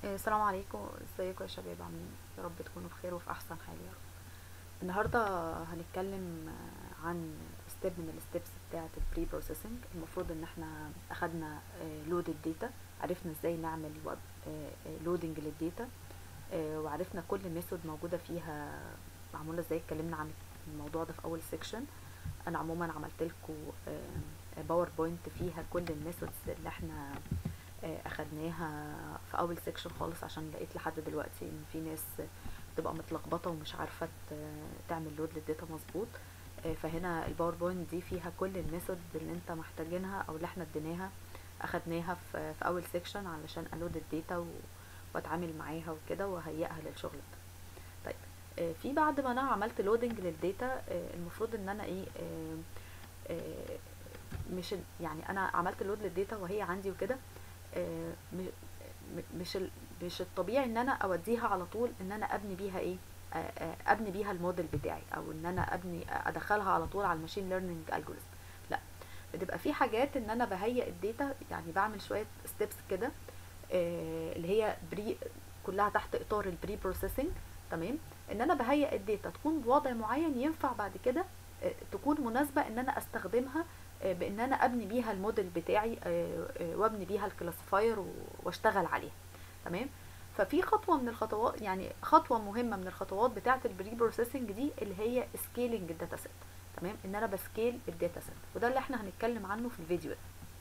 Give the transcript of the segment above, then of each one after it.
السلام عليكم ازيكم يا شباب عاملين يا رب تكونوا بخير وفي احسن حال يا رب النهارده هنتكلم عن ستيب من الستيبس بتاعه البري بروسيسنج المفروض ان احنا اخدنا لود الداتا عرفنا ازاي نعمل لودنج للداتا وعرفنا كل ميثود موجوده فيها معموله ازاي اتكلمنا عن الموضوع ده في اول سيكشن انا عموما عملت لكم باوربوينت فيها كل الميثودز اللي احنا اخدناها في اول سيكشن خالص عشان لقيت لحد دلوقتي ان في ناس بتبقى متلخبطه ومش عارفه تعمل لود للداتا مظبوط فهنا الباوربوينت دي فيها كل الميثود اللي انت محتاجينها او اللي احنا اديناها اخدناها في, في اول سيكشن علشان الود الداتا واتعامل معاها وكده واهيئها للشغل ده طيب في بعد ما انا عملت لودنج للداتا المفروض ان انا ايه مش يعني انا عملت لود للداتا وهي عندي وكده مش مش الطبيعي ان انا اوديها على طول ان انا ابني بيها ايه ابني بيها الموديل بتاعي او ان انا ابني ادخلها على طول على الماشين ليرنينج الجوريزم لا بتبقى في حاجات ان انا بهيئ الداتا يعني بعمل شويه ستيبس كده اللي هي بري كلها تحت اطار البري بروسيسنج تمام ان انا بهيئ الداتا تكون بوضع معين ينفع بعد كده تكون مناسبه ان انا استخدمها بان انا ابني بيها الموديل بتاعي وابني بيها الكلاسيفاير واشتغل عليها تمام ففي خطوه من الخطوات يعني خطوه مهمه من الخطوات بتاعه البري بروسيسنج دي اللي هي سكيلينج الداتا سيت تمام ان انا بسكيل الداتا سيت وده اللي احنا هنتكلم عنه في الفيديو ده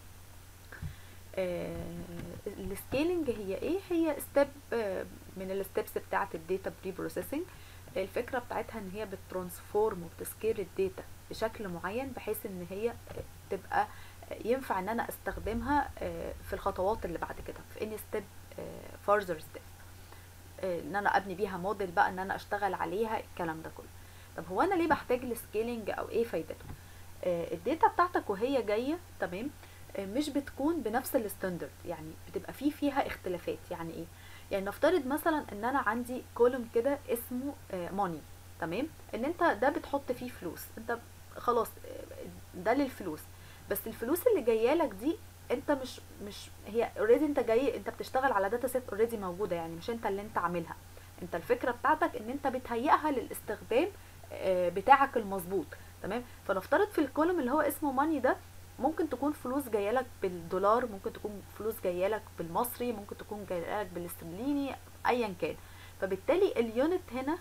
السكيلينج هي ايه هي ستيب من الستبس بتاعه الداتا بري بروسيسنج الفكره بتاعتها ان هي بترانسفورم وبتسكيل الداتا بشكل معين بحيث ان هي تبقى ينفع ان انا استخدمها في الخطوات اللي بعد كده في اني ستيب فارذر ستيب ان انا ابني بيها موديل بقى ان انا اشتغل عليها الكلام ده كله طب هو انا ليه بحتاج السكيلينج او ايه فايدته الداتا بتاعتك وهي جايه تمام مش بتكون بنفس الستاندرد يعني بتبقى في فيها اختلافات يعني ايه يعني نفترض مثلا ان انا عندي كولوم كده اسمه ماني تمام ان انت ده بتحط فيه فلوس انت خلاص ده للفلوس بس الفلوس اللي جايه لك دي انت مش مش هي اوريدي انت جاي انت بتشتغل على داتا سيت اوريدي موجوده يعني مش انت اللي انت عاملها انت الفكره بتاعتك ان انت بتهيئها للاستخدام بتاعك المظبوط تمام فنفترض في الكولوم اللي هو اسمه ماني ده ممكن تكون فلوس جايه لك بالدولار ممكن تكون فلوس جايه لك بالمصري ممكن تكون جايه لك بالاسترليني ايا كان فبالتالي اليونت هنا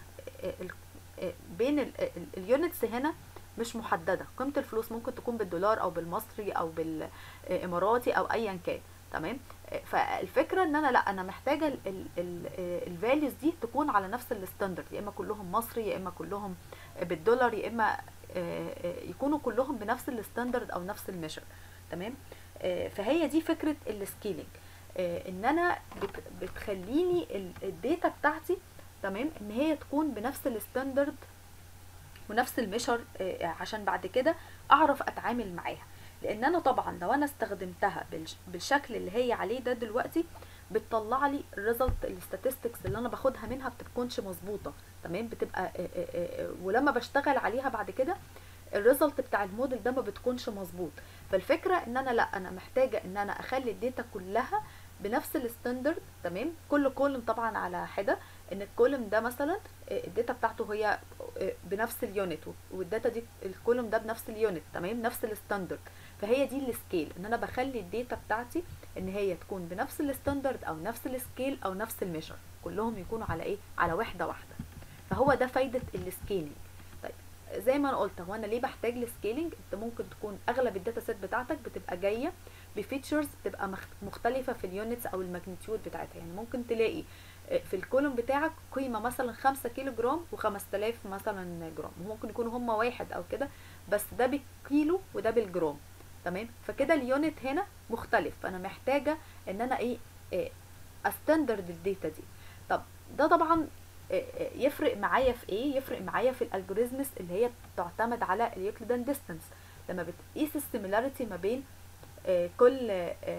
بين اليونتس هنا مش محدده قيمه الفلوس ممكن تكون بالدولار او بالمصري او بالاماراتي او ايا كان تمام فالفكره ان انا لا انا محتاجه الفاليوز دي تكون على نفس الستاندرد يا اما كلهم مصري يا اما كلهم بالدولار يا اما يكونوا كلهم بنفس الستاندرد او نفس الميجر تمام فهي دي فكره السكيلينج ان انا بتخليني الداتا بتاعتي تمام ان هي تكون بنفس الستاندرد ونفس الميشر عشان بعد كده اعرف اتعامل معاها لان انا طبعا لو انا استخدمتها بالشكل اللي هي عليه ده دلوقتي بتطلع لي الريزلت الستاتستكس اللي انا باخدها منها بتكونش مظبوطه تمام بتبقى ولما بشتغل عليها بعد كده الريزلت بتاع الموديل ده ما بتكونش مظبوط فالفكره ان انا لا انا محتاجه ان انا اخلي الداتا كلها بنفس الستاندرد تمام كل كولوم طبعا على حده ان الكولوم ده مثلا الداتا بتاعته هي بنفس اليونت والداتا دي الكولوم ده بنفس اليونت تمام نفس الستاندرد فهي دي السكيل ان انا بخلي الداتا بتاعتي ان هي تكون بنفس الستاندرد او نفس السكيل او نفس الميجر كلهم يكونوا على ايه على وحده واحده فهو ده فايده السكيلينج طيب زي ما انا قلت هو انا ليه بحتاج السكيلينج انت ممكن تكون اغلب الداتا سيت بتاعتك بتبقى جايه بفيتشرز بتبقى مختلفه في اليونتس او الماجنتيود بتاعتها يعني ممكن تلاقي في الكولوم بتاعك قيمة مثلا خمسة كيلو جرام وخمس تلاف مثلا جرام ممكن يكونوا هما واحد او كده بس ده بالكيلو وده بالجرام تمام فكده اليونت هنا مختلف فانا محتاجة ان انا ايه, إيه استندرد الداتا دي طب ده طبعا إيه يفرق معايا في ايه يفرق معايا في الالجوريزمز اللي هي بتعتمد على اليوكليدان ديستانس لما بتقيس السيميلاريتي ما بين إيه كل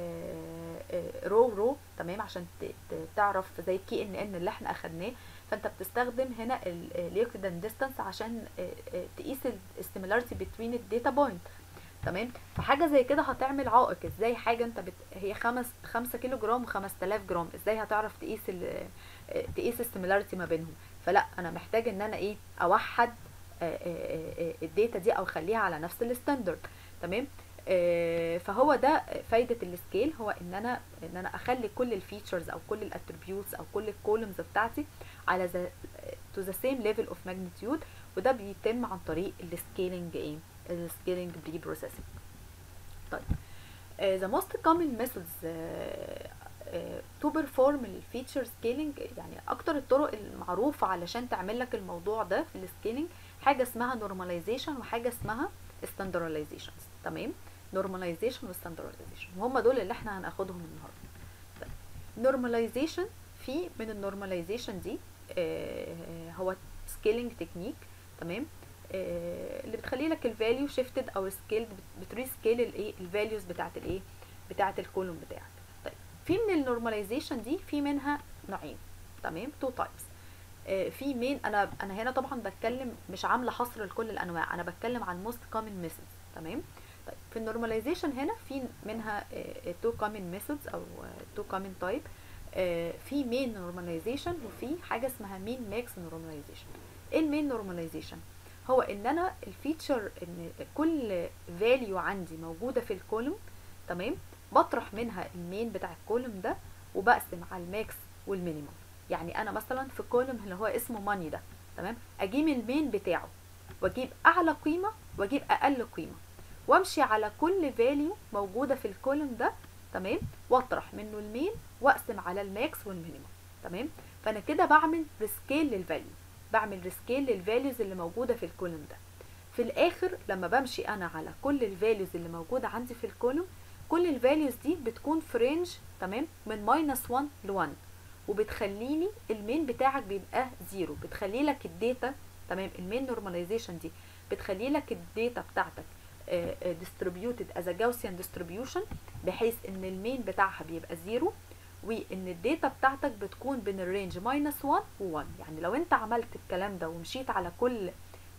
رو رو تمام عشان تعرف زي الكي ان ان اللي احنا اخدناه فانت بتستخدم هنا اليوكليدان ديستانس عشان تقيس السيميلاريتي بين الداتا بوينت تمام فحاجه زي كده هتعمل عائق ازاي حاجه انت بت... هي خمس خمسة كيلو جرام وخمس تلاف جرام ازاي هتعرف تقيس ال... تقيس السيميلاريتي ما بينهم فلا انا محتاج ان انا ايه اوحد الداتا دي او اخليها على نفس الستاندرد تمام فهو ده فايدة السكيل هو ان انا ان انا اخلي كل الفيتشرز او كل الاتريبيوتس او كل الكولمز بتاعتي على ذا تو ذا سيم ليفل اوف ماجنتيود وده بيتم عن طريق السكيلينج ايه السكيلينج بري بروسيسنج طيب uh, the most common methods uh, uh, to perform الفيتشر سكيلينج يعني اكتر الطرق المعروفة علشان تعمل لك الموضوع ده في السكيلينج حاجة اسمها normalization وحاجة اسمها standardizations تمام normalization و standardization وهم دول اللي احنا هناخدهم النهارده طيب. normalization في من النورماليزيشن دي آه هو سكيلينج تكنيك تمام آه اللي بتخلي لك الفاليو شيفتد او سكيلد بتري سكيل الايه الفاليوز بتاعت الايه بتاعت الكولوم بتاعك طيب في من النورماليزيشن دي في منها نوعين تمام تو تايبس آه في مين انا انا هنا طبعا بتكلم مش عامله حصر لكل الانواع انا بتكلم عن موست كومن ميثودز تمام طيب في النورماليزيشن هنا في منها تو كومن ميثودز او تو كومن تايب في مين نورماليزيشن وفي حاجه اسمها مين ماكس نورماليزيشن ايه المين نورماليزيشن هو ان انا الفيتشر ان كل فاليو عندي موجوده في الكولوم تمام بطرح منها المين بتاع الكولوم ده وبقسم على الماكس والمينيمم يعني انا مثلا في كولوم اللي هو اسمه ماني ده تمام اجيب المين بتاعه واجيب اعلى قيمه واجيب اقل قيمه وامشي على كل فاليو موجوده في الكولوم ده تمام واطرح منه المين واقسم على الماكس والمينيمم تمام فانا كده بعمل ريسكيل للفاليو بعمل ريسكيل للفاليوز اللي موجوده في الكولوم ده في الاخر لما بمشي انا على كل الفاليوز اللي موجوده عندي في الكولوم كل الفاليوز دي بتكون في رينج تمام من ماينس 1 ل 1 وبتخليني المين بتاعك بيبقى زيرو بتخلي لك الداتا تمام المين نورماليزيشن دي بتخلي لك الداتا بتاعتك ديستريبيوتد از ا جاوسيان ديستريبيوشن بحيث ان المين بتاعها بيبقى زيرو وان الداتا بتاعتك بتكون بين الرينج ماينس 1 و 1 يعني لو انت عملت الكلام ده ومشيت على كل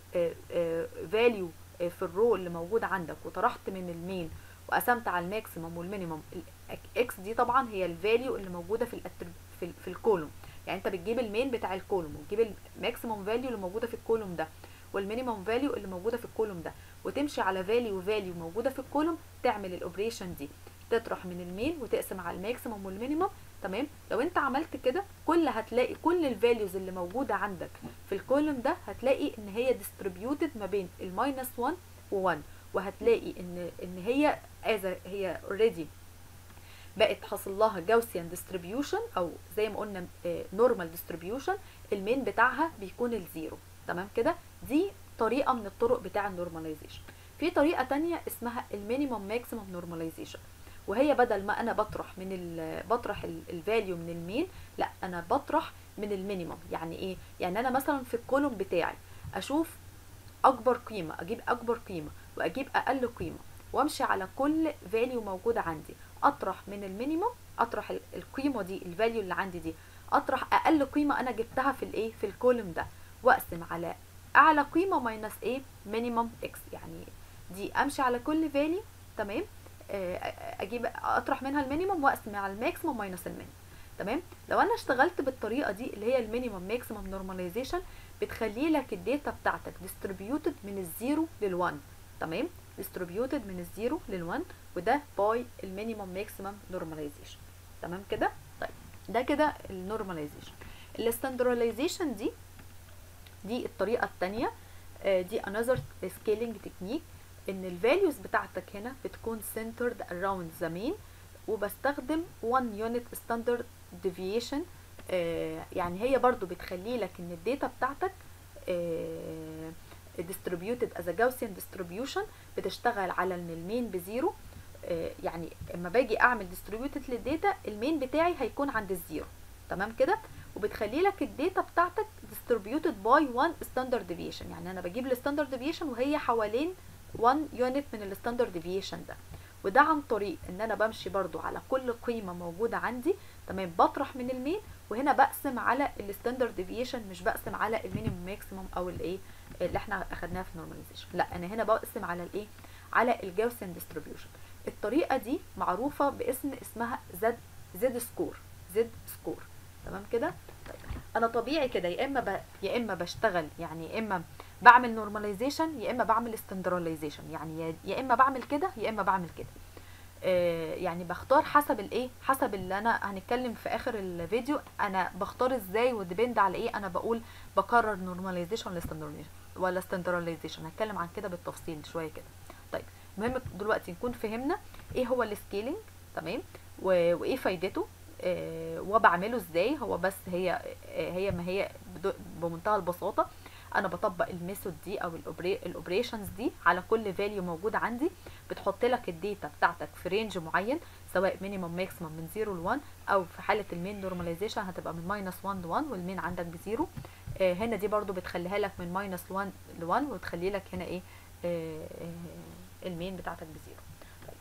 فاليو في الرو اللي موجود عندك وطرحت من المين وقسمت على الماكسيمم والمينيمم الاكس دي طبعا هي الفاليو اللي موجوده في في, في الكولوم يعني انت بتجيب المين بتاع الكولوم وتجيب الماكسيمم فاليو اللي موجوده في الكولوم ده والمينيمم فاليو اللي موجوده في الكولوم ده وتمشي على فاليو فاليو موجوده في الكولوم تعمل الاوبريشن دي تطرح من المين وتقسم على الماكسيمم والمينيمم تمام لو انت عملت كده كل هتلاقي كل الفاليوز اللي موجوده عندك في الكولوم ده هتلاقي ان هي ديستريبيوتد ما بين الماينس 1 و1 وهتلاقي ان ان هي از هي اوريدي بقت حاصل لها جاوسيان ديستريبيوشن او زي ما قلنا نورمال ديستريبيوشن المين بتاعها بيكون الزيرو تمام كده دي طريقه من الطرق بتاع النورماليزيشن في طريقه تانية اسمها المينيمم ماكسيمم نورماليزيشن وهي بدل ما انا بطرح من ال بطرح الفاليو من المين لا انا بطرح من المينيمم يعني ايه يعني انا مثلا في الكولوم بتاعي اشوف اكبر قيمه اجيب اكبر قيمه واجيب اقل قيمه وامشي على كل فاليو موجوده عندي اطرح من المينيمم اطرح القيمه دي الفاليو اللي عندي دي اطرح اقل قيمه انا جبتها في الايه في الكولوم ده واقسم على اعلى قيمه ماينس ايه مينيمم اكس يعني دي امشي على كل فاليو تمام اجيب اطرح منها المينيمم واقسم على الماكسيمم ماينس المينيمم تمام لو انا اشتغلت بالطريقه دي اللي هي المينيمم ماكسيمم نورماليزيشن بتخلي لك الداتا بتاعتك ديستريبيوتد من الزيرو لل1 تمام ديستريبيوتد من الزيرو لل1 وده باي المينيمم ماكسيمم نورماليزيشن تمام كده طيب ده كده النورماليزيشن الستاندرلايزيشن دي دي الطريقه الثانيه دي another scaling technique ان الفاليوز بتاعتك هنا بتكون centered around the mean وبستخدم 1 unit standard deviation آه يعني هي برضو بتخلي لك ان الداتا بتاعتك آه distributed as a Gaussian distribution بتشتغل على ان المين بزيرو آه يعني اما باجي اعمل distributed للداتا المين بتاعي هيكون عند الزيرو تمام كده وبتخلي لك الداتا بتاعتك distributed by one standard deviation يعني انا بجيب الستاندرد deviation وهي حوالين 1 يونت من الستاندرد ديفيشن ده وده عن طريق ان انا بمشي برضو على كل قيمة موجودة عندي تمام بطرح من المين وهنا بقسم على الستاندرد ديفيشن مش بقسم على المينيمم ماكسيمم او الايه اللي احنا اخدناها في نورماليزيشن لا انا هنا بقسم على الايه على الجاوسن ديستريبيوشن الطريقه دي معروفه باسم اسمها زد زد سكور زد سكور تمام كده طيب انا طبيعي كده يا اما ب... يا اما بشتغل يعني يا اما بعمل نورماليزيشن يا اما بعمل ستاندراليزيشن يعني يا- يا اما بعمل كده يا اما بعمل كده آه، يعني بختار حسب الايه حسب اللي انا هنتكلم في اخر الفيديو انا بختار ازاي وديبند على ايه انا بقول بكرر نورماليزيشن ولا standardization- ولا ستاندراليزيشن هتكلم عن كده بالتفصيل شويه كده طيب المهم دلوقتي نكون فهمنا ايه هو السكيلينج تمام و- وايه فايدته آه، وبعمله ازاي هو بس هي آه، هي ما هي بدو- بمنتهى البساطه انا بطبق الميثود دي او الاوبريشنز دي على كل فاليو موجود عندي بتحط لك الداتا بتاعتك في رينج معين سواء مينيمم ماكسيمم من 0 ل 1 او في حاله المين نورماليزيشن هتبقى من ماينس 1 ل 1 والمين عندك بزيرو آه هنا دي برضو بتخليها لك من ماينس 1 ل 1 وتخلي لك هنا ايه آه آه المين بتاعتك بزيرو طيب.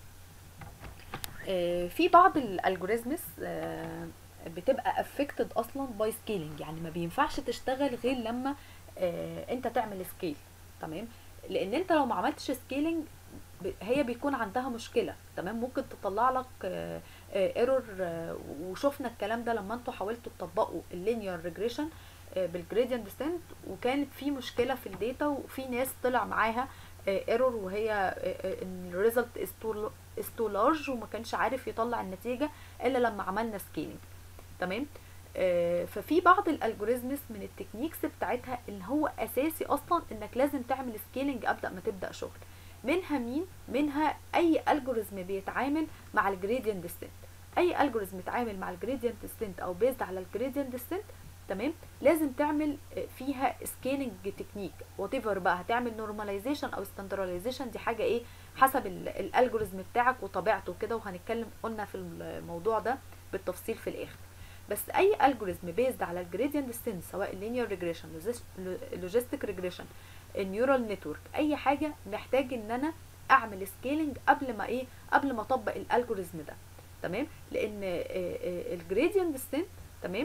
آه في بعض الالجوريزمز آه بتبقى افكتد اصلا باي سكيلينج يعني ما بينفعش تشتغل غير لما آه انت تعمل سكيل تمام لان انت لو ما عملتش سكيلينج هي بيكون عندها مشكله تمام ممكن تطلع لك ايرور وشفنا الكلام ده لما انتوا حاولتوا تطبقوا اللينير ريجريشن بالجريدينت ديسنت وكانت في مشكله في الداتا وفي ناس طلع معاها ايرور وهي ان الريزلت از تو از تو لارج وما كانش عارف يطلع النتيجه الا لما عملنا سكيلينج تمام آه، ففي بعض الالجوريزمز من التكنيكس بتاعتها اللي هو اساسي اصلا انك لازم تعمل سكيلينج قبل ما تبدا شغل منها مين منها اي الجوريزم بيتعامل مع الجريدينت ديسنت اي الجوريزم بيتعامل مع الجريدينت ديسنت او بيزد على الجريدينت ديسنت تمام لازم تعمل آه، فيها سكيلينج تكنيك وات ايفر بقى هتعمل نورماليزيشن او ستاندراليزيشن دي حاجه ايه حسب الالجوريزم بتاعك وطبيعته كده وهنتكلم قلنا في الموضوع ده بالتفصيل في الاخر بس اي الجوريزم بيزد على الجريدينت ديسنت سواء اللينير ريجريشن لوجيستيك ريجريشن النيورال نتورك اي حاجه محتاج ان انا اعمل سكيلينج قبل ما ايه قبل ما اطبق الالجوريزم ده تمام لان الجريدينت ديسنت تمام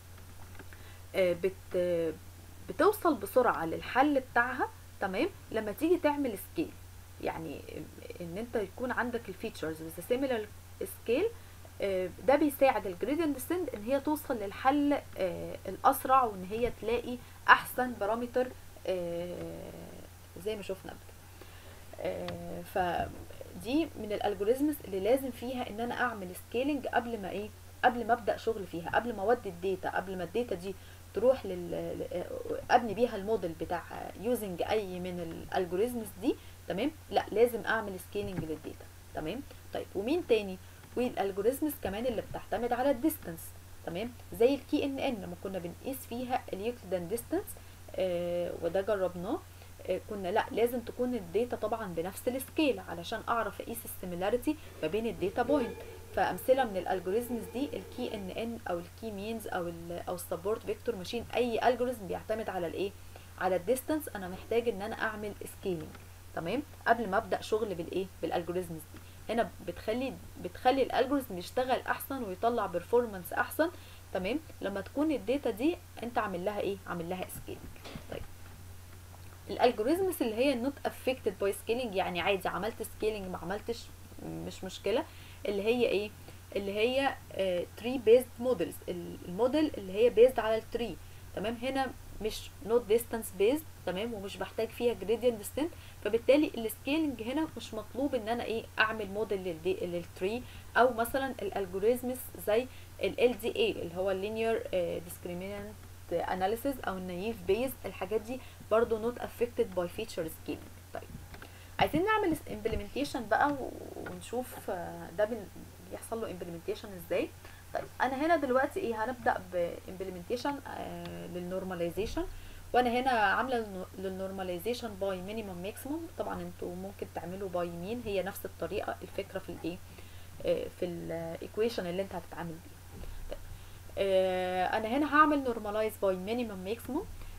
آه، بت بتوصل بسرعه للحل بتاعها تمام لما تيجي تعمل سكيل يعني ان انت يكون عندك الفيتشرز with a similar scale آه، ده بيساعد الجريدينت ديسنت ان هي توصل للحل آه، الاسرع وان هي تلاقي احسن بارامتر زي ما شفنا قبل آه، فدي من الالجوريزمز اللي لازم فيها ان انا اعمل سكيلينج قبل ما ايه قبل ما ابدا شغل فيها قبل ما اودي الداتا قبل ما الداتا دي تروح لل ل- ابني بيها الموديل بتاع يوزنج اي من الالجوريزمز دي تمام لا لازم اعمل سكيلينج للداتا تمام طيب ومين تاني والالجوريزمز كمان اللي بتعتمد على الديستانس تمام زي الكي ان ان لما كنا بنقيس فيها اليوكليدان ديستانس آه وده جربناه آه كنا لا لازم تكون الداتا طبعا بنفس السكيل علشان اعرف اقيس السيميلاريتي ما بين الداتا بوينت فامثله من الالجوريزمز دي الكي ان ان او الكي مينز او ال او السبورت فيكتور ماشين اي الجوريزم بيعتمد على الايه على الديستانس انا محتاج ان انا اعمل سكيلينج تمام قبل ما ابدا شغل بالايه بالالجوريزمز دي هنا بتخلي بتخلي الالجوريزم يشتغل احسن ويطلع بيرفورمانس احسن تمام لما تكون الداتا دي انت عامل لها ايه عامل لها سكيلينج طيب الالجوريزمز اللي هي نوت افكتد باي سكيلينج يعني عادي عملت سكيلينج ما عملتش مش مشكله اللي هي ايه اللي هي تري بيزد موديلز الموديل اللي هي بيزد على التري تمام هنا مش نوت ديستانس بيزد تمام ومش بحتاج فيها جريدينت ديستنت فبالتالي السكيلنج هنا مش مطلوب ان انا ايه اعمل موديل للتري او مثلا الالجوريزمز زي ال دي اي اللي هو اللينير ديسكريمينانت اناليسيز او النايف بيز الحاجات دي برضو نوت افكتد باي فيتشر سكيلنج طيب عايزين نعمل امبلمنتيشن بقى ونشوف ده بيحصل له امبلمنتيشن ازاي طيب انا هنا دلوقتي ايه هنبدا بامبلمنتيشن للنورماليزيشن وانا هنا عامله للنورماليزيشن باي مينيمم ماكسيمم طبعا انتوا ممكن تعملوا باي مين هي نفس الطريقه الفكره في الايه في الايكويشن اللي انت هتتعامل بيه طيب انا هنا هعمل نورماليز باي مينيمم ماكسيمم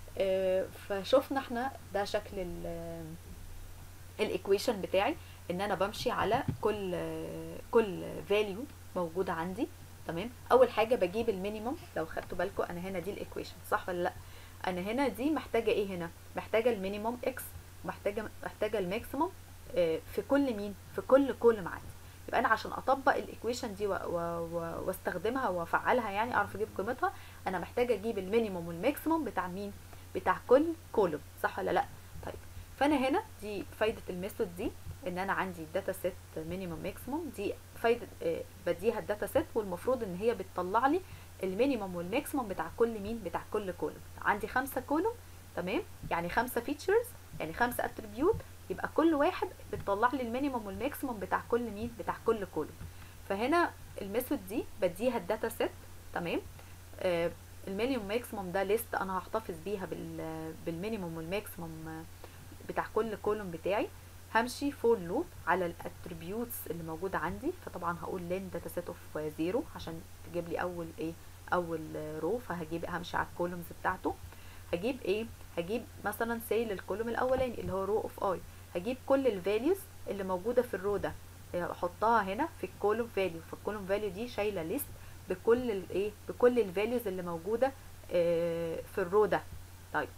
فشوفنا احنا ده شكل الايكويشن بتاعي ان انا بمشي على كل كل فاليو موجوده عندي تمام اول حاجه بجيب المينيمم لو خدتوا بالكم انا هنا دي الايكويشن صح ولا لا انا هنا دي محتاجه ايه هنا محتاجه المينيمم اكس محتاجه محتاجه الماكسيمم آه، في كل مين في كل كولوم عندي يبقى انا عشان اطبق الايكويشن دي و- و- و- واستخدمها وافعلها يعني اعرف اجيب قيمتها انا محتاجه اجيب المينيموم والماكسيموم بتاع مين بتاع كل كولوم صح ولا لا طيب فانا هنا دي فايده الميثود دي ان انا عندي داتا سيت مينيموم ماكسيموم دي فايده آه، بديها الداتا سيت والمفروض ان هي بتطلع لي المينيموم والماكسيموم بتاع كل مين بتاع كل كولوم عندي خمسة كولوم تمام يعني خمسة فيتشرز يعني خمسة اتريبيوت يبقى كل واحد بتطلع لي المينيموم والماكسيموم بتاع كل مين بتاع كل كولوم فهنا الميثود دي بديها الداتا سيت تمام آه المينيموم ماكسيموم ده ليست انا هحتفظ بيها بال بالمينيموم والماكسيموم آه، بتاع كل كولوم بتاعي همشي فور لوب على الاتريبيوتس اللي موجوده عندي فطبعا هقول لين داتا سيت اوف زيرو عشان تجيب لي اول ايه اول رو فهجيب همشي على الكولومز بتاعته هجيب ايه هجيب مثلا سي للكولوم الاولاني اللي هو رو اوف اي هجيب كل الفاليوز اللي موجوده في الرو ده احطها هنا في الكولوم فاليو فالكولوم فاليو دي شايله ليست بكل الايه بكل الفاليوز اللي موجوده آه، في الرو ده طيب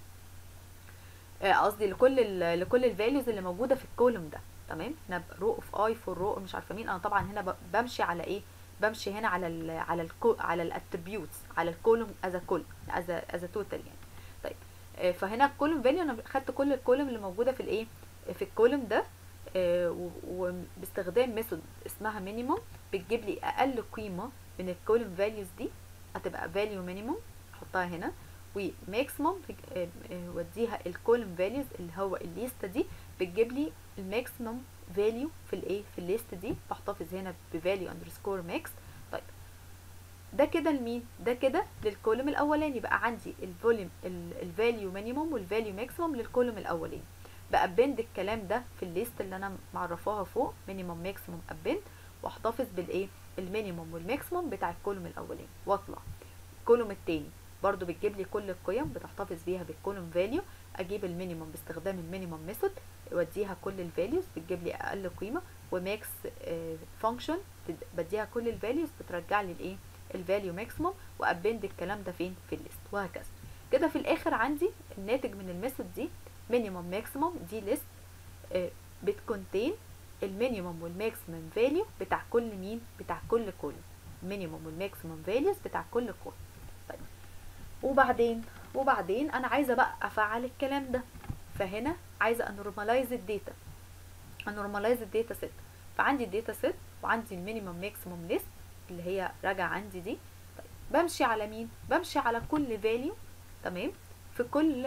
آه، قصدي لكل ال لكل الفاليوز اللي موجوده في الكولوم ده تمام هنا رو اوف اي فور رو مش عارفه مين انا طبعا هنا ب- بمشي على ايه بمشي هنا على ال على الكو على الاتريبيوتس على الكولوم از كل از از توتال يعني طيب آه، فهنا الكولوم فاليو انا خدت كل الكولوم اللي موجوده في الايه في الكولوم ده آه، و- وباستخدام ميثود اسمها مينيموم بتجيب لي اقل قيمه من الكولوم فاليوز دي هتبقى فاليو مينيموم احطها هنا وماكسيموم وديها الكولوم فاليوز اللي هو الليسته دي بتجيب لي الماكسيموم فاليو في الايه في الليست دي بحتفظ هنا بفاليو اندرسكور ماكس طيب ده كده لمين ده كده للكولوم الاولاني بقى عندي الفوليوم الفاليو مينيموم والفاليو ماكسيموم للكولوم الاولاني بأبند الكلام ده في الليست اللي انا معرفاها فوق مينيموم ماكسيموم ابند واحتفظ بالايه المينيموم والماكسيموم بتاع الكولوم الاولاني واطلع الكولوم التاني برضو بتجيب لي كل القيم بتحتفظ بيها بالكولوم فاليو اجيب المينيموم باستخدام المينيموم ميثود اوديها كل الفاليوز بتجيب لي اقل قيمه وماكس فانكشن بديها كل الفاليوز بترجع لي الايه الفاليو ماكسيموم وابند الكلام ده فين في الليست وهكذا كده في الاخر عندي الناتج من الميثود دي مينيموم ماكسيموم دي ليست بتكونتين المينيموم والماكسيموم فاليو بتاع كل مين بتاع كل كولوم مينيموم والماكسيموم فاليوز بتاع كل كولوم طيب وبعدين وبعدين انا عايزه بقى افعل الكلام ده فهنا عايزه انورماليز الداتا انورماليز الداتا سيت فعندي الداتا سيت وعندي المينيمم ماكسيموم ليست اللي هي راجعه عندي دي طيب بمشي على مين بمشي على كل فاليو تمام في كل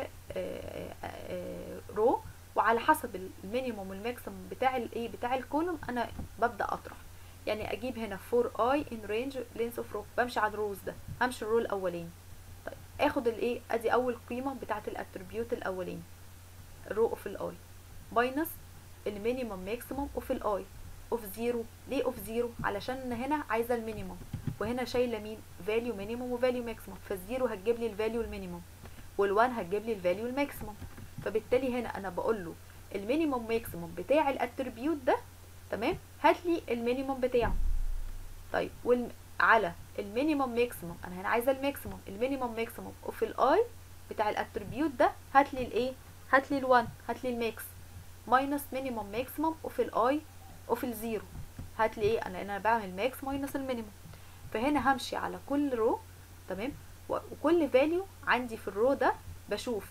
رو وعلى حسب المينيموم والماكسيموم بتاع الايه بتاع الكولوم انا ببدا اطرح يعني اجيب هنا فور اي ان رينج لينس اوف رو بمشي على الروز ده همشي الرو الاولاني طيب اخد الايه ادي اول قيمه بتاعه الاتريبيوت الاولاني رو اوف الاي ماينس المينيمم ماكسيمم اوف الاي اوف زيرو ليه اوف زيرو علشان هنا عايزه المينيمم وهنا شايله مين فاليو مينيمم وفاليو ماكسيمم فالزيرو هتجيب لي الفاليو المينيمم وال1 هتجيب لي الفاليو الماكسيمم فبالتالي هنا انا بقول له المينيمم ماكسيمم بتاع الاتريبيوت ده تمام هات لي المينيمم بتاعه طيب وال على المينيمم ماكسيمم انا هنا عايزه الماكسيمم المينيمم ماكسيمم اوف الاي بتاع الاتريبيوت ده هات لي الايه هات لي ال1 هات لي الماكس ماينس مينيمم ماكسيمم اوف الاي اوف الزيرو هات لي ايه انا انا بعمل ماكس ماينس المينيمم فهنا همشي على كل رو تمام وكل فاليو عندي في الرو ده بشوف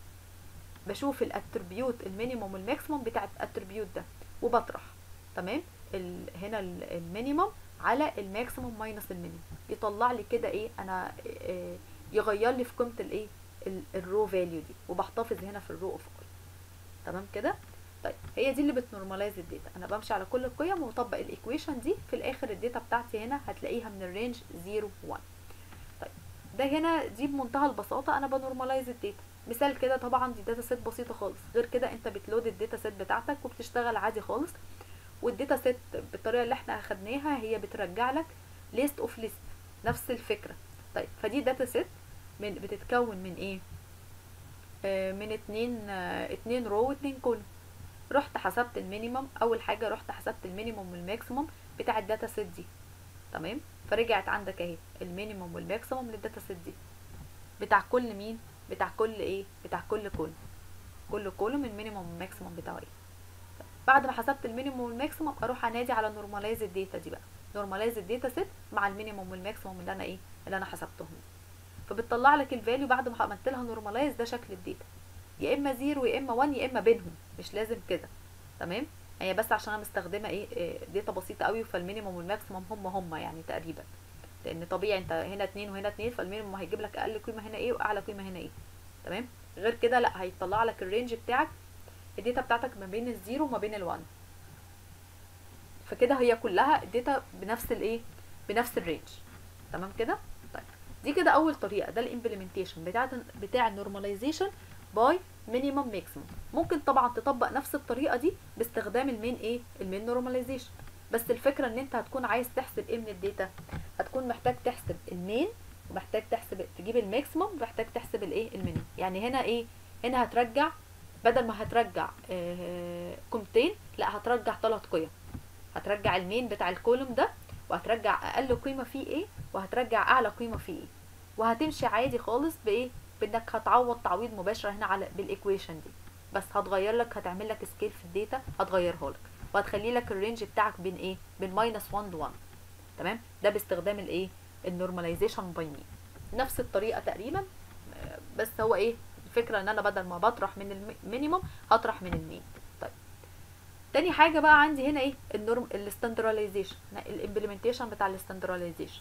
بشوف الاتريبيوت المينيموم والماكسيموم بتاع الاتريبيوت ده وبطرح تمام ال هنا المينيموم على الماكسيموم ماينس المينيموم يطلع لي كده ايه انا إيه يغير لي في قيمه الايه الرو فاليو دي وبحتفظ هنا في الرو اوف اي تمام كده طيب هي دي اللي بتنورماليز الداتا انا بمشي على كل القيم واطبق الايكويشن دي في الاخر الداتا بتاعتي هنا هتلاقيها من الرينج 0 1 طيب ده هنا دي بمنتهى البساطه انا بنورماليز الداتا مثال كده طبعا دي داتا سيت بسيطه خالص غير كده انت بتلود الداتا سيت بتاعتك وبتشتغل عادي خالص والداتا سيت بالطريقه اللي احنا اخدناها هي بترجع لك ليست اوف ليست نفس الفكره طيب فدي داتا سيت من بتتكون من ايه آه من اتنين آه اتنين رو واتنين كولوم رحت حسبت المينيمم اول حاجه رحت حسبت المينيمم والماكسيمم بتاع الداتا سيت دي تمام فرجعت عندك اهي المينيمم والماكسيمم للداتا سيت دي بتاع كل مين بتاع كل ايه بتاع كل كولوم كل كولوم المينيمم والماكسيمم بتاعه ايه بعد ما حسبت المينيموم والماكسيموم اروح انادي على نورماليز الداتا دي بقى نورماليز الداتا سيت مع المينيموم والماكسيموم اللي انا ايه اللي انا حسبتهم فبتطلع لك الفاليو بعد ما عملت لها نورماليز ده شكل الداتا يا اما زيرو يا اما 1 يا اما بينهم مش لازم كده تمام هي بس عشان انا مستخدمه ايه, إيه داتا بسيطه قوي فالمينيموم والماكسيموم هم هم يعني تقريبا لان طبيعي انت هنا اتنين وهنا اتنين فالمينيموم هيجيب لك اقل قيمه هنا ايه واعلى قيمه هنا ايه تمام غير كده لا هيطلع لك الرينج بتاعك الداتا بتاعتك ما بين الزيرو وما بين الوان فكده هي كلها الداتا بنفس الايه بنفس الرينج تمام كده طيب دي كده اول طريقه ده الامبلمنتيشن بتاع بتاع النورماليزيشن باي مينيمم ماكسيمم ممكن طبعا تطبق نفس الطريقه دي باستخدام المين ايه المين نورماليزيشن بس الفكره ان انت هتكون عايز تحسب ايه من الداتا هتكون محتاج تحسب المين ومحتاج تحسب تجيب الماكسيمم ومحتاج تحسب الايه المينيمم يعني هنا ايه هنا هترجع بدل ما هترجع آه قيمتين لا هترجع ثلاث قيم هترجع المين بتاع الكولوم ده وهترجع اقل قيمه فيه ايه وهترجع اعلى قيمه فيه ايه وهتمشي عادي خالص بايه بانك هتعوض تعويض مباشر هنا على بالايكويشن دي بس هتغير لك هتعمل لك سكيل في الداتا هتغيرها لك وهتخلي لك الرينج بتاعك بين ايه بين ماينس 1 ل 1 تمام ده باستخدام الايه النورماليزيشن باي مين نفس الطريقه تقريبا بس هو ايه الفكره ان انا بدل ما بطرح من المينيموم هطرح من المين طيب تاني حاجه بقى عندي هنا ايه النورم الستاندراليزيشن الامبلمنتيشن بتاع الستاندراليزيشن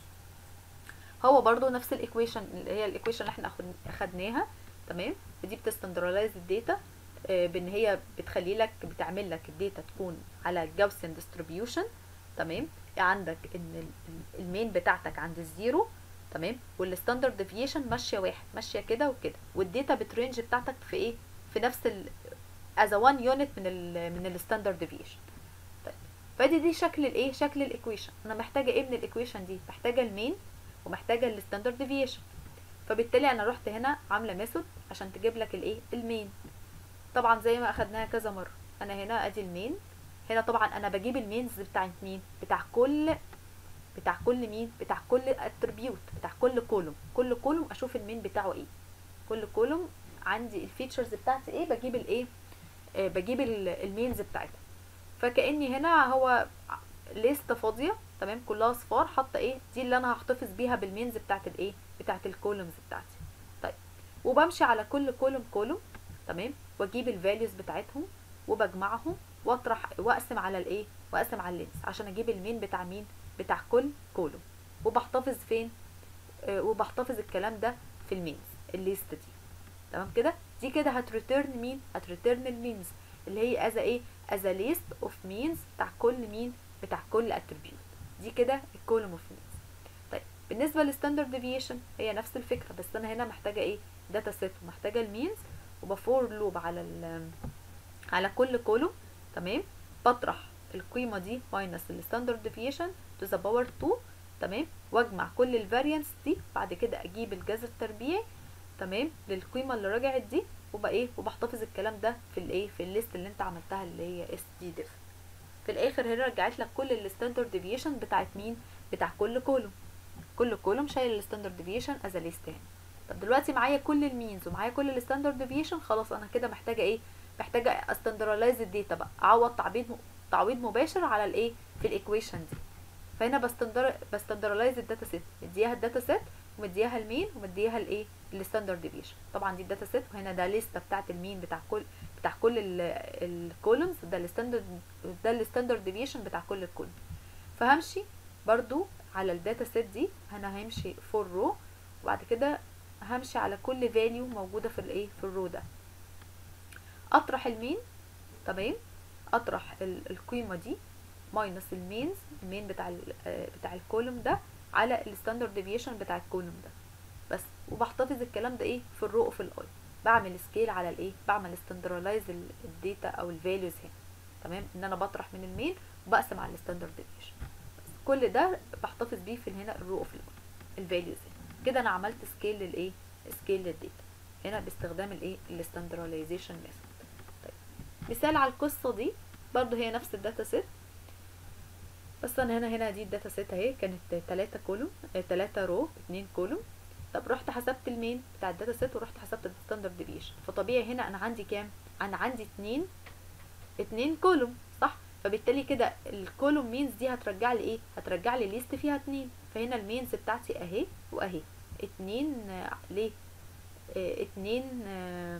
هو برضو نفس الايكويشن اللي هي الايكويشن اللي احنا اخدناها تمام ودي بتستندرالايز الداتا بان هي بتخلي لك بتعمل لك الداتا تكون على جاوسن ديستريبيوشن تمام عندك ان المين بتاعتك عند الزيرو تمام والستاندرد ديفيشن ماشيه واحد ماشيه كده وكده والداتا بترينج بتاعتك في ايه في نفس ال از 1 يونت من ال من الستاندرد ديفيشن طيب فدي دي شكل الايه شكل الايكويشن انا محتاجه ايه من الايكويشن دي محتاجه المين ومحتاجه الستاندرد ديفيشن فبالتالي انا رحت هنا عامله ميثود عشان تجيب لك الايه المين طبعا زي ما اخدناها كذا مره انا هنا ادي المين هنا طبعا انا بجيب المينز بتاعت مين بتاع كل بتاع كل مين بتاع كل اتريبيوت بتاع كل كولوم كل كولوم اشوف المين بتاعه ايه كل كولوم عندي الفيتشرز بتاعتي ايه بجيب الايه آه بجيب المينز بتاعتها فكاني هنا هو ليست فاضيه تمام كلها صفار حاطه ايه دي اللي انا هحتفظ بيها بالمينز بتاعت الايه بتاعت الكولومز بتاعتي طيب وبمشي على كل كولوم كولوم تمام واجيب الفاليوز بتاعتهم وبجمعهم واطرح واقسم على الايه واقسم على اللينس عشان اجيب المين بتاع مين بتاع كل كولوم وبحتفظ فين آه وبحتفظ الكلام ده في المينز الليست دي تمام كده دي كده هتريتيرن مين هتريتيرن المينز اللي هي از ايه از ليست اوف مينز بتاع كل مين بتاع كل اتريبيوت دي كده الكولوم اوف مينز طيب بالنسبه للستاندرد ديفيشن هي نفس الفكره بس انا هنا محتاجه ايه داتا سيت ومحتاجه المينز وبفور لوب على ال على كل كولوم تمام بطرح القيمه دي ماينس الستاندرد ديفيشن تو ذا باور 2 تمام واجمع كل الفاريانس دي بعد كده اجيب الجذر التربيعي تمام للقيمه اللي رجعت دي وبقى ايه وبحتفظ الكلام ده في الايه في الليست اللي انت عملتها اللي هي اس دي ديف في الاخر هنا رجعت لك كل الستاندرد ديفيشن بتاعت مين بتاع كل كولوم كل كولوم شايل الستاندرد ديفيشن از ليست هنا طب دلوقتي معايا كل المينز ومعايا كل الستاندرد ديفيشن خلاص انا كده محتاجه ايه محتاجه استندرالايز الداتا بقى اعوض تعويض تعويض مباشر على الايه في الايكويشن دي فهنا بستندر بستندرالايز الداتا سيت مدياها الداتا سيت ومدياها المين ومدياها الايه الستاندرد ديفيشن طبعا دي الداتا سيت وهنا ده لسته بتاعت المين بتاع كل بتاع كل الكولومز ده الستاندرد ده الستاندرد ديفيشن بتاع كل الكولوم فهمشي برضو على الداتا سيت دي انا همشي فور رو وبعد كده همشي على كل فاليو موجوده في الايه في الرو ده اطرح المين تمام اطرح القيمه دي ماينس المينز المين بتاع ال بتاع الكولوم ده على الستاندرد ديفيشن بتاع الكولوم ده بس وبحتفظ الكلام ده ايه في الرو وفي الاي بعمل سكيل على الايه بعمل استندرالايز الداتا او الفاليوز هنا تمام ان انا بطرح من المين وبقسم على الستاندرد ديفيشن كل ده بحتفظ بيه في هنا الرو وفي الاي الفاليوز هنا كده انا عملت سكيل للايه سكيل للداتا هنا باستخدام الايه الستاندراليزيشن ميثود طيب مثال على القصه دي برضو هي نفس الداتا سيت بس انا هنا هنا دي الداتا سيت اهي كانت 3 كولوم 3 رو 2 كولوم طب رحت حسبت المين بتاع الداتا سيت ورحت حسبت الستاندرد ديفيشن فطبيعي هنا انا عندي كام انا عندي 2 2 كولوم صح فبالتالي كده الكولوم مينز دي هترجع لي ايه هترجع لي ليست فيها اتنين فهنا المينز بتاعتي اهي واهي اتنين آه، ليه آه، اتنين آه،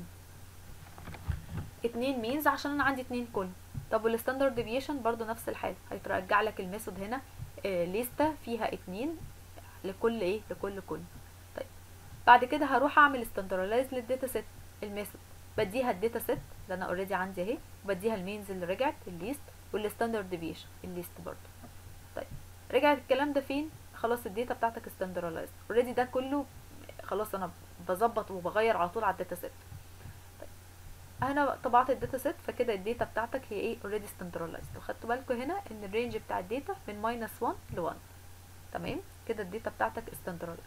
اتنين مينز عشان انا عندي اتنين كولوم طب والستاندرد ديفيشن برضو نفس الحال هيترجع لك الميثود هنا آه، ليسته فيها اتنين لكل ايه لكل كولوم طيب بعد كده هروح اعمل ستاندرلايز للداتا سيت الميثود بديها الداتا سيت اللي انا اوريدي عندي اهي وبديها المينز اللي رجعت الليست والستاندرد ديفيشن الليست برضو طيب رجعت الكلام ده فين خلاص الداتا بتاعتك ستاندرلايز اوريدي ده كله خلاص انا بظبط وبغير على طول على الداتا سيت طيب انا طبعت الداتا سيت فكده الداتا بتاعتك هي ايه اوريدي ستاندرلايزد وخدتوا بالكم هنا ان الرينج بتاع الداتا من ماينس 1 ل 1 تمام كده الداتا بتاعتك ستاندرلايزد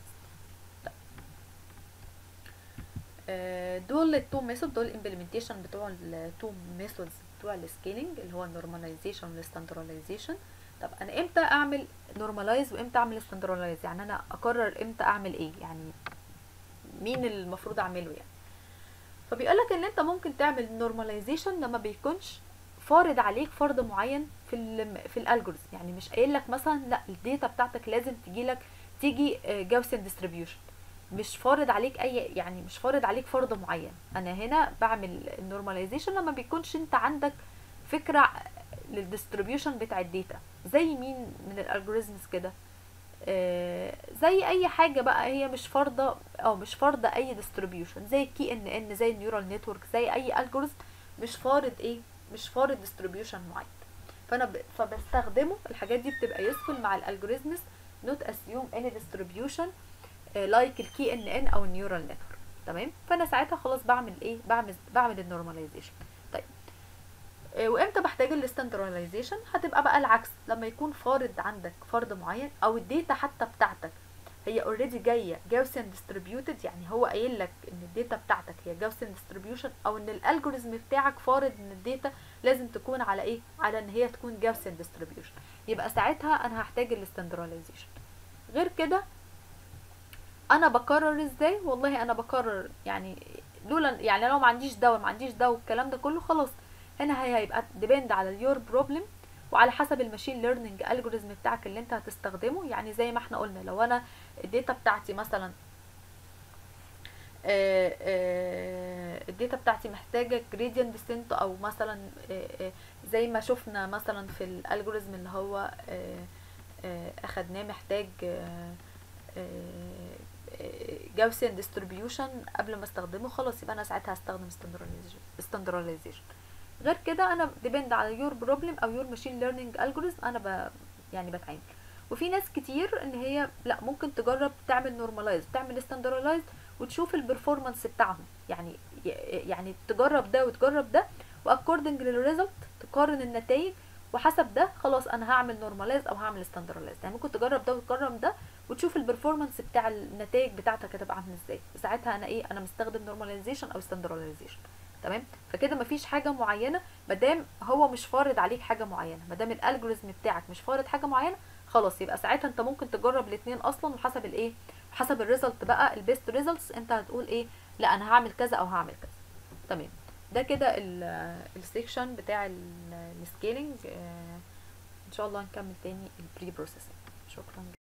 دول التو ميثود دول الامبلمنتيشن بتوع التو ميثودز بتوع السكيلينج اللي هو النورماليزيشن والستاندرلايزيشن طب انا امتى اعمل نورماليز وامتى اعمل ستاندرلايز يعني انا اقرر امتى اعمل ايه يعني مين المفروض اعمله يعني فبيقول لك ان انت ممكن تعمل نورماليزيشن لما بيكونش فارض عليك فرض معين في ال في الالجوريزم يعني مش قايل لك مثلا لا الداتا بتاعتك لازم تجي لك تيجي جاوسن ديستريبيوشن مش فارض عليك اي يعني مش فارض عليك فرض معين انا هنا بعمل النورماليزيشن لما بيكونش انت عندك فكره للديستريبيوشن بتاع الداتا زي مين من الالجوريزمز كده آه زي اي حاجه بقى هي مش فرضه او مش فرضه اي ديستريبيوشن زي الكي ان ان زي النيورال نتورك زي اي الجوريزم مش فارض ايه مش فارض ديستريبيوشن معين فانا ب... فبستخدمه الحاجات دي بتبقى يوسفول مع الالجوريزمز نوت اسيوم اني ديستريبيوشن لايك الكي ان ان او النيورال نتورك تمام فانا ساعتها خلاص بعمل ايه بعمل بعمل النورماليزيشن طيب آه وامتى بحتاج الستاندرلايزيشن هتبقى بقى العكس لما يكون فارض عندك فرض معين او الداتا حتى بتاعتك هي اوريدي جايه جاوسن ديستريبيوتد يعني هو قايل لك ان الداتا بتاعتك هي جاوسن ديستريبيوشن او ان الالجوريزم بتاعك فارض ان الداتا لازم تكون على ايه على ان هي تكون جاوسن ديستريبيوشن يبقى ساعتها انا هحتاج الستاندرلايزيشن غير كده انا بقرر ازاي والله انا بقرر يعني لولا يعني لو ما عنديش ده وما عنديش ده والكلام ده كله خلاص هنا هي هيبقى ديبند على اليور بروبلم وعلى حسب الماشين ليرنينج الجوريزم بتاعك اللي انت هتستخدمه يعني زي ما احنا قلنا لو انا الداتا بتاعتي مثلا الداتا بتاعتي محتاجه gradient descent او مثلا زي ما شفنا مثلا في الالجوريزم اللي هو اخدناه محتاج جاوسيان ديستريبيوشن قبل ما استخدمه خلاص يبقى انا ساعتها هستخدم ستاندرلايزيشن غير كده انا ديبند على يور بروبلم او يور ماشين ليرنينج الجوريزم انا ب... يعني بتعامل وفي ناس كتير ان هي لا ممكن تجرب تعمل نورماليز تعمل ستاندرلايز وتشوف البرفورمانس بتاعهم يعني يعني تجرب ده وتجرب ده واكوردنج للريزلت تقارن النتائج وحسب ده خلاص انا هعمل نورماليز او هعمل ستاندرلايز يعني ممكن تجرب ده وتجرب ده وتشوف البرفورمانس بتاع النتائج بتاعتك هتبقى عامله ازاي ساعتها انا ايه انا مستخدم نورماليزيشن او ستاندرلايزيشن تمام فكده مفيش حاجه معينه مادام هو مش فارض عليك حاجه معينه مادام الالجوريزم بتاعك مش فارض حاجه معينه خلاص يبقى ساعتها انت ممكن تجرب الاثنين اصلا وحسب الايه حسب الريزلت بقى البيست ريزلتس انت هتقول ايه لا انا هعمل كذا او هعمل كذا تمام ده كده السيكشن بتاع السكيلينج ان شاء الله نكمل تاني البري بروسيسنج شكرا